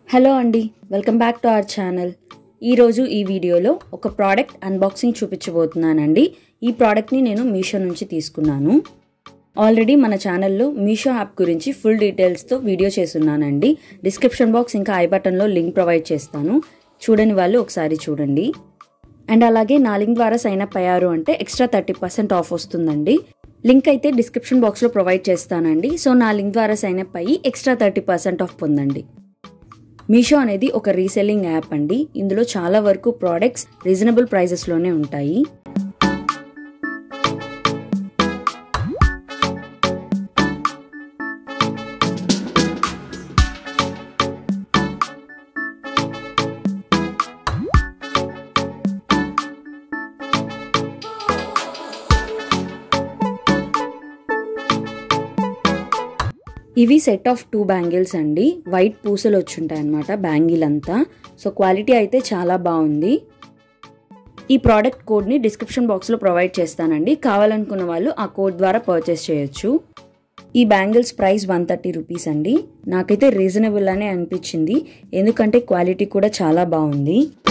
hello అండి welcome back to our channel ఈరోజు ఈ వీడియోలో ఒక ప్రోడక్ట్ అన్బాక్సింగ్ చూపించబోతున్నానండి ఈ ప్రోడక్ట్ని నేను మీషో నుంచి తీసుకున్నాను ఆల్రెడీ మన ఛానల్లో మీషో యాప్ గురించి ఫుల్ డీటెయిల్స్తో వీడియో చేస్తున్నానండి డిస్క్రిప్షన్ బాక్స్ ఇంకా ఐ బటన్లో లింక్ ప్రొవైడ్ చేస్తాను చూడని వాళ్ళు ఒకసారి చూడండి అండ్ అలాగే నా లింక్ ద్వారా సైన్ అప్ అయ్యారు అంటే ఎక్స్ట్రా థర్టీ పర్సెంట్ ఆఫ్ వస్తుందండి లింక్ అయితే డిస్క్రిప్షన్ బాక్స్లో ప్రొవైడ్ చేస్తానండి సో నా లింక్ ద్వారా సైన్ అప్ అయ్యి ఎక్స్ట్రా థర్టీ పర్సెంట్ ఆఫ్ పొందండి మీషో అనేది ఒక రీసెల్లింగ్ యాప్ అండి ఇందులో చాలా వరకు ప్రోడక్ట్స్ రీజనబుల్ ప్రైజెస్లోనే ఉంటాయి ఇవి సెట్ ఆఫ్ టూ బ్యాంగిల్స్ అండి వైట్ పూసలు వచ్చుంటాయి అనమాట బ్యాంగిల్ అంతా సో క్వాలిటీ అయితే చాలా బాగుంది ఈ ప్రోడక్ట్ కోడ్ని డిస్క్రిప్షన్ బాక్స్లో ప్రొవైడ్ చేస్తానండి కావాలనుకున్న వాళ్ళు ఆ కోడ్ ద్వారా పర్చేస్ చేయొచ్చు ఈ bangles price one thirty rupees అండి నాకైతే రీజనబుల్ అనే అనిపించింది ఎందుకంటే క్వాలిటీ కూడా చాలా బాగుంది